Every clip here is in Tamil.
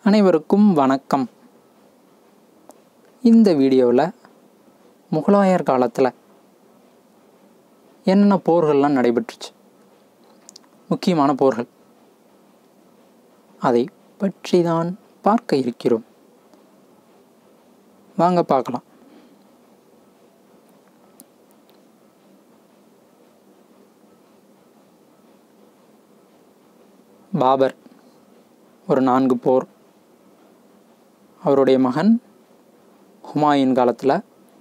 அனைவருக்கும் வணக்கம் இந்த வீடியோவில் முகலாயர் காலத்தில் என்னென்ன போர்கள்லாம் நடைபெற்றுச்சு முக்கியமான போர்கள் அதை பற்றி தான் பார்க்க இருக்கிறோம் வாங்க பார்க்கலாம் பாபர் ஒரு நான்கு போர் அவருடைய மகன் ஹுமாயூன் காலத்தில்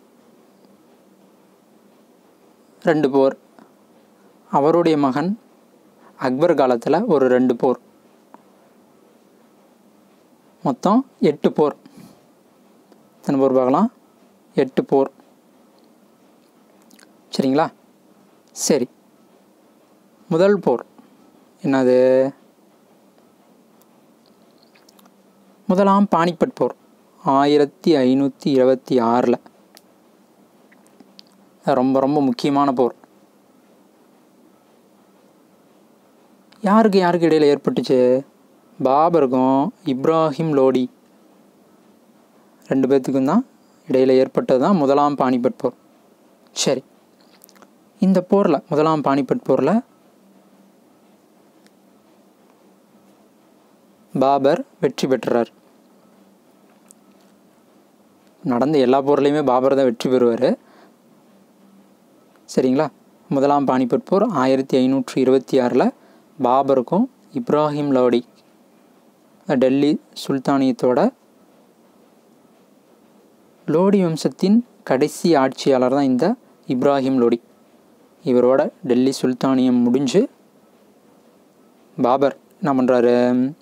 ரெண்டு போர் அவருடைய மகன் அக்பர் காலத்தில் ஒரு ரெண்டு போர் மொத்தம் எட்டு போர் எத்தனை போர் பார்க்கலாம் எட்டு போர் சரிங்களா சரி முதல் போர் என்னது முதலாம் பானிபட் போர் ஆயிரத்தி ஐநூற்றி இருபத்தி ஆறில் ரொம்ப ரொம்ப முக்கியமான போர் யாருக்கு யாருக்கு இடையில் ஏற்பட்டுச்சு பாபருக்கும் இப்ராஹிம் லோடி ரெண்டு பேர்த்துக்கும் தான் இடையில் ஏற்பட்டது தான் முதலாம் பானிபட் போர் சரி இந்த போரில் முதலாம் பானிபட் போரில் பாபர் வெற்றி பெற்றார் நடந்த எல்லா போர்லையுமே பாபர் தான் வெற்றி பெறுவார் சரிங்களா முதலாம் பானிபட் போர் ஆயிரத்தி ஐநூற்றி இருபத்தி ஆறில் பாபருக்கும் இப்ராஹிம் லோடி டெல்லி சுல்தானியத்தோட லோடி வம்சத்தின் கடைசி ஆட்சியாளர் தான் இந்த இப்ராஹிம் லோடி இவரோட டெல்லி சுல்தானியம் முடிஞ்சு பாபர் என்ன பண்ணுறாரு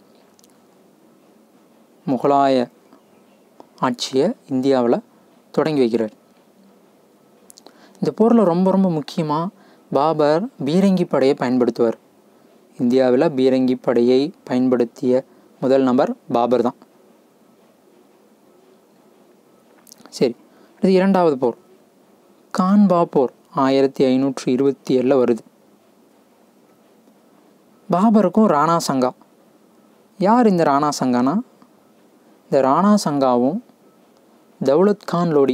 முகலாய ஆட்சியை இந்தியாவில் தொடங்கி வைக்கிறார் இந்த போரில் ரொம்ப ரொம்ப முக்கியமாக பாபர் பீரங்கி படையை பயன்படுத்துவார் இந்தியாவில் பீரங்கி படையை பயன்படுத்திய முதல் நபர் பாபர் தான் சரி இது இரண்டாவது போர் கான்பா போர் ஆயிரத்தி ஐநூற்றி இருபத்தி ஏழில் வருது பாபருக்கும் ராணா சங்கா யார் இந்த ராணா சங்கானா இந்த ராணா சங்காவும் தௌலத் கான் லோடி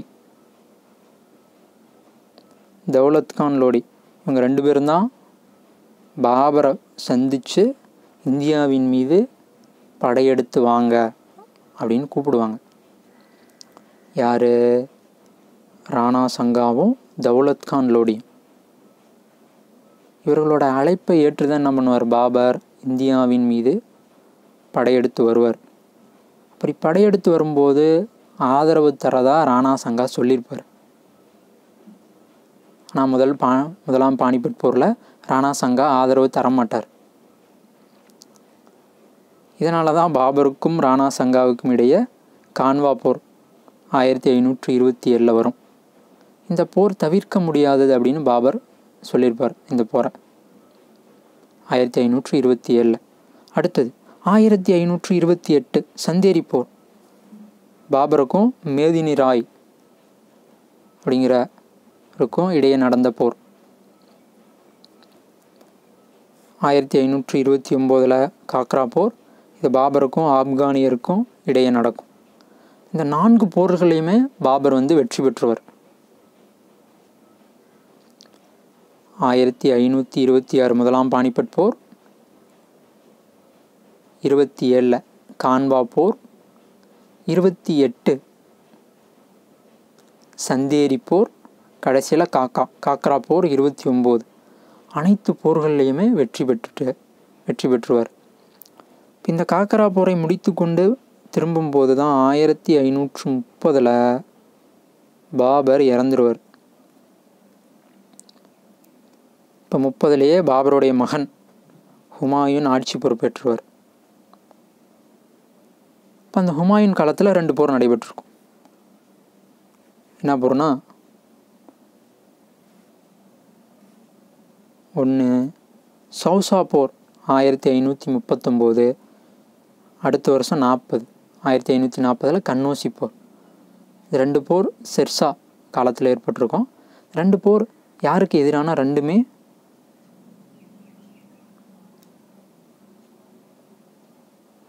தௌலத் கான் லோடி இவங்க ரெண்டு பேரும் தான் பாபரை சந்தித்து இந்தியாவின் மீது படையெடுத்து வாங்க அப்படின்னு கூப்பிடுவாங்க யார் ராணா சங்காவும் தௌலத் கான் லோடியும் இவர்களோட அழைப்பை ஏற்று தான் என்ன பண்ணுவார் பாபர் இந்தியாவின் மீது படையெடுத்து வருவார் அப்படி படையெடுத்து வரும்போது ஆதரவு தரதா ராணா சங்கா சொல்லியிருப்பார் ஆனால் முதல் பா முதலாம் பானிபட் போரில் ராணா சங்கா ஆதரவு தர மாட்டார் இதனால தான் பாபருக்கும் ராணா சங்காவுக்கும் இடையே கான்வா போர் ஆயிரத்தி ஐநூற்றி இருபத்தி ஏழில் வரும் இந்த போர் தவிர்க்க முடியாதது அப்படின்னு பாபர் சொல்லியிருப்பார் இந்த போரை ஆயிரத்தி ஐநூற்றி இருபத்தி ஏழில் அடுத்தது ஆயிரத்தி ஐநூற்றி இருபத்தி எட்டு சந்தேரி போர் பாபருக்கும் மேதினி ராய் அப்படிங்கிறருக்கும் இடையே நடந்த போர் ஆயிரத்தி ஐநூற்றி இருபத்தி ஒம்போதில் காக்ரா போர் இது பாபருக்கும் ஆப்கானியருக்கும் இடையே நடக்கும் இந்த நான்கு போர்களையுமே பாபர் வந்து வெற்றி பெற்றவர் ஆயிரத்தி ஐநூற்றி இருபத்தி ஆறு முதலாம் பானிபட் போர் இருபத்தி ஏழில் கான்வா போர் இருபத்தி எட்டு சந்தேரி போர் கடைசியில் காக்கா காக்ரா போர் இருபத்தி ஒம்பது அனைத்து போர்கள்லையுமே வெற்றி பெற்றுட்டு வெற்றி பெற்றுவார் இந்த காக்கரா போரை முடித்து கொண்டு திரும்பும்போது தான் ஆயிரத்தி ஐநூற்று முப்பதில் பாபர் இறந்துருவார் இப்போ முப்பதுலேயே பாபருடைய மகன் ஹுமாயூன் ஆட்சி பொறுப்பேற்றுவார் இப்போ அந்த ஹுமாயூன் காலத்தில் ரெண்டு போர் நடைபெற்றிருக்கும் என்ன போர்னா ஒன்று சௌசா போர் ஆயிரத்தி ஐநூற்றி முப்பத்தொம்போது அடுத்த வருஷம் நாற்பது ஆயிரத்தி ஐநூற்றி நாற்பதில் கண்ணோசி போர் இது ரெண்டு போர் செர்சா காலத்தில் ஏற்பட்டிருக்கும் ரெண்டு போர் யாருக்கு எதிரான ரெண்டுமே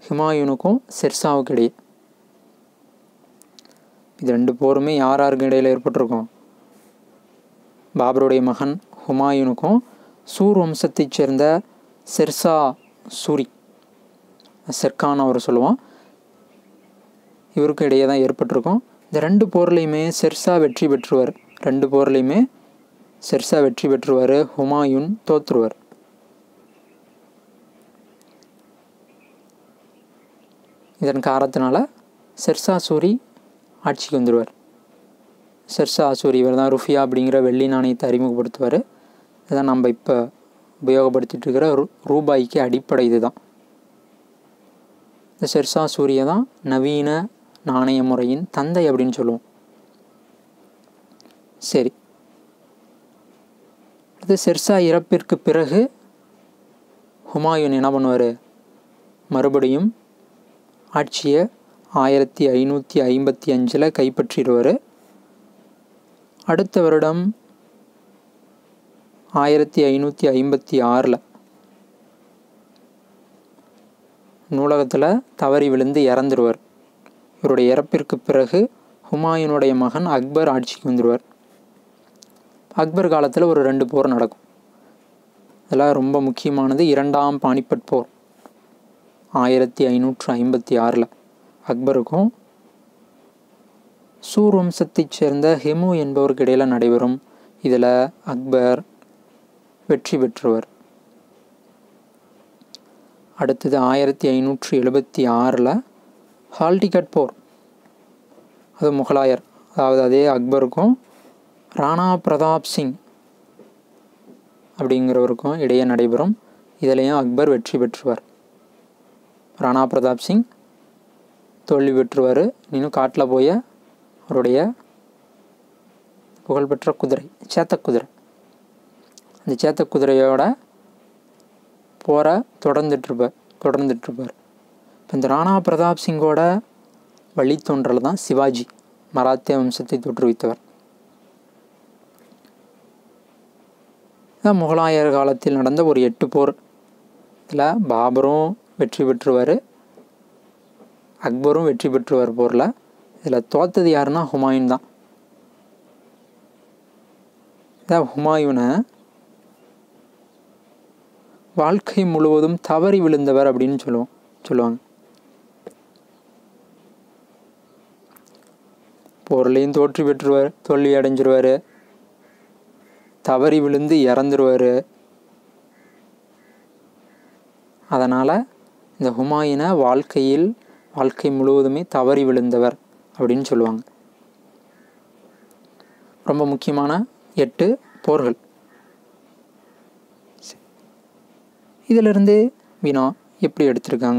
ஹுமாயூனுக்கும் ஷெர்ஷாவுக்கு இடையே இது ரெண்டு போருமே யார் யாருக்கு இடையில் ஏற்பட்டிருக்கும் பாபருடைய மகன் ஹுமாயூனுக்கும் சூர் வம்சத்தைச் சேர்ந்த ஷெர்ஷா சூரி செர்கான் அவர் சொல்லுவோம் இவருக்கும் இடையே தான் ஏற்பட்டிருக்கும் இந்த ரெண்டு போர்லையுமே ஷெர்ஷா வெற்றி பெற்றுவார் ரெண்டு போர்லையுமே ஷெர்ஷா வெற்றி பெற்றுவார் ஹுமாயூன் தோற்றுருவார் இதன் காரணத்தினால ஷெர்ஷா சூரி ஆட்சிக்கு வந்துடுவார் ஷெர்ஷா சூரி இவர் தான் ருஃபியா அப்படிங்கிற வெள்ளி நாணயத்தை அறிமுகப்படுத்துவார் இதான் நம்ம இப்போ உபயோகப்படுத்திட்டு இருக்கிற ரூ ரூபாய்க்கு அடிப்படை இதுதான் இந்த ஷெர்ஷா சூரிய தான் நவீன நாணய முறையின் தந்தை அப்படின்னு சொல்லுவோம் சரி அடுத்து ஷெர்ஷா இறப்பிற்கு பிறகு ஹுமாயூன் என்ன பண்ணுவார் மறுபடியும் ஆட்சியை ஆயிரத்தி ஐநூற்றி ஐம்பத்தி அஞ்சில் கைப்பற்றிடுவார் அடுத்த வருடம் ஆயிரத்தி ஐநூற்றி ஐம்பத்தி ஆறில் நூலகத்தில் தவறி விழுந்து இறந்துருவார் இவருடைய இறப்பிற்கு பிறகு ஹுமாயூனுடைய மகன் அக்பர் ஆட்சிக்கு வந்துடுவார் அக்பர் காலத்தில் ஒரு ரெண்டு போர் நடக்கும் இதெல்லாம் ரொம்ப முக்கியமானது இரண்டாம் பானிபட் போர் ஆயிரத்தி ஐநூற்று ஐம்பத்தி ஆறில் அக்பருக்கும் சூர் வம்சத்தைச் சேர்ந்த ஹெமு என்பவருக்கு இடையில் நடைபெறும் இதில் அக்பர் வெற்றி பெற்றுவர் அடுத்தது ஆயிரத்தி ஐநூற்றி எழுபத்தி ஆறில் ஹால்டிகட் போர் அது முகலாயர் அதாவது அதே அக்பருக்கும் ராணா பிரதாப் சிங் அப்படிங்கிறவருக்கும் இடையே நடைபெறும் இதிலையும் அக்பர் வெற்றி பெற்றுவார் ராணா பிரதாப் சிங் தோல்வி பெற்றுவார் இன்னும் காட்டில் போய் அவருடைய புகழ்பெற்ற குதிரை சேத்த குதிரை அந்த சேத்த குதிரையோட போரை தொடர்ந்துட்டுருப்பார் தொடர்ந்துட்டுருப்பார் இப்போ இந்த ராணா பிரதாப் சிங்கோட வழித்தோன்றல் தான் சிவாஜி மராத்திய வம்சத்தை தோற்றுவித்தவர் இதான் முகலாயர் காலத்தில் நடந்த ஒரு எட்டு போர் இதில் பாபரும் வெற்றி பெற்றுவார் அக்பரும் வெற்றி பெற்றுவார் போரில் இதில் தோத்தது யாருன்னா ஹுமாயூன் தான் இதான் ஹுமாயூனை வாழ்க்கை முழுவதும் தவறி விழுந்தவர் அப்படின்னு சொல்லுவோம் சொல்லுவாங்க போர்லையும் தோற்று பெற்றுவார் தோல்வி அடைஞ்சிருவார் தவறி விழுந்து இறந்துருவார் அதனால் இந்த ஹுமாயூனை வாழ்க்கையில் வாழ்க்கை முழுவதுமே தவறி விழுந்தவர் அப்படின்னு சொல்லுவாங்க ரொம்ப முக்கியமான எட்டு போர்கள் இதிலிருந்து வினா எப்படி எடுத்திருக்காங்க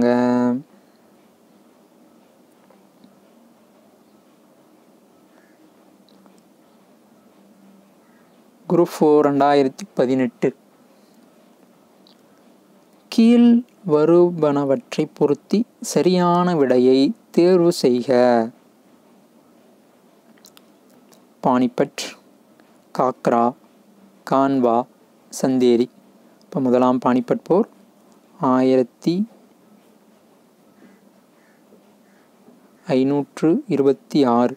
குரூப் ஃபோர் ரெண்டாயிரத்தி பதினெட்டு கீழ் வருவனவற்றை பொருத்தி சரியான விடையை தேர்வு செய்க பானிபட் காக்ரா கான்வா சந்தேரி இப்போ முதலாம் பானிபட் போர் ஆயிரத்தி ஐநூற்று இருபத்தி ஆறு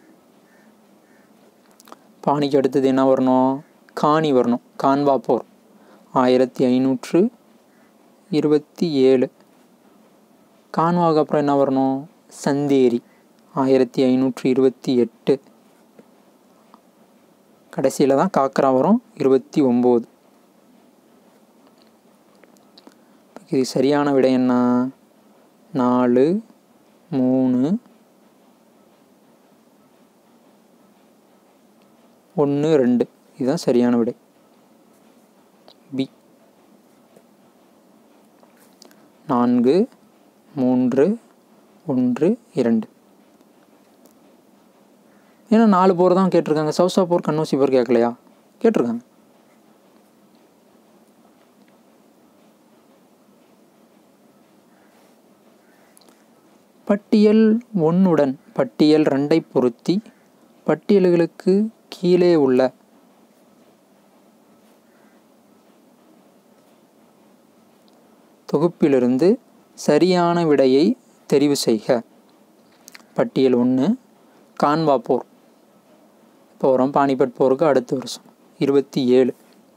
பாணிக்கு அடுத்தது என்ன வரணும் காணி வரணும் கான்வா போர் ஆயிரத்தி ஐநூற்று இருபத்தி ஏழு கான்வாவுக்கு அப்புறம் என்ன வரணும் சந்தேரி ஆயிரத்தி ஐநூற்று இருபத்தி எட்டு கடைசியில் தான் காக்கரா வரும் இருபத்தி ஒம்பது இது சரியான விடை என்ன நாலு மூணு ஒன்று ரெண்டு இதுதான் சரியான விடை பி நான்கு மூன்று ஒன்று இரண்டு ஏன்னா நாலு போர் தான் கேட்டிருக்காங்க சவுசா போர் கண்ணூசி போர் கேட்கலையா கேட்டிருக்காங்க பட்டியல் ஒன்றுடன் பட்டியல் ரெண்டை பொருத்தி பட்டியல்களுக்கு கீழே உள்ள தொகுப்பிலிருந்து சரியான விடையை தெரிவு செய்க பட்டியல் ஒன்று கான்வா போர் இப்போ வரும் பானிபட் போருக்கு அடுத்த வருஷம் இருபத்தி ஏழு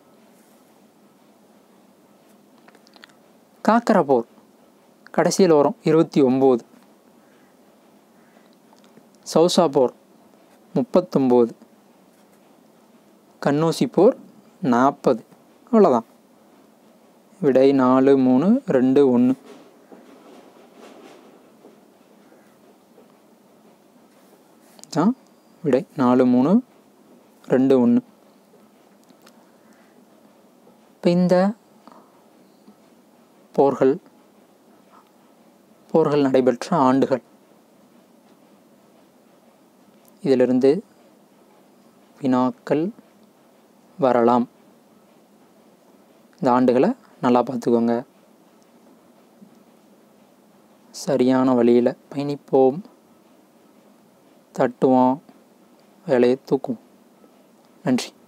காக்கரா போர் கடைசியில் வரும் இருபத்தி ஒம்பது சௌசா போர் முப்பத்தொம்போது கண்ணூசி போர் நாற்பது அவ்வளோதான் விடை நாலு மூணு ரெண்டு ஒன்று தான் விடை நாலு மூணு ரெண்டு ஒன்று இப்போ இந்த போர்கள் போர்கள் நடைபெற்ற ஆண்டுகள் இதிலிருந்து வினாக்கள் வரலாம் இந்த ஆண்டுகளை நல்லா பார்த்துக்கோங்க சரியான வழியில் பயணிப்போம் தட்டுவோம் வேலையை தூக்குவோம் நன்றி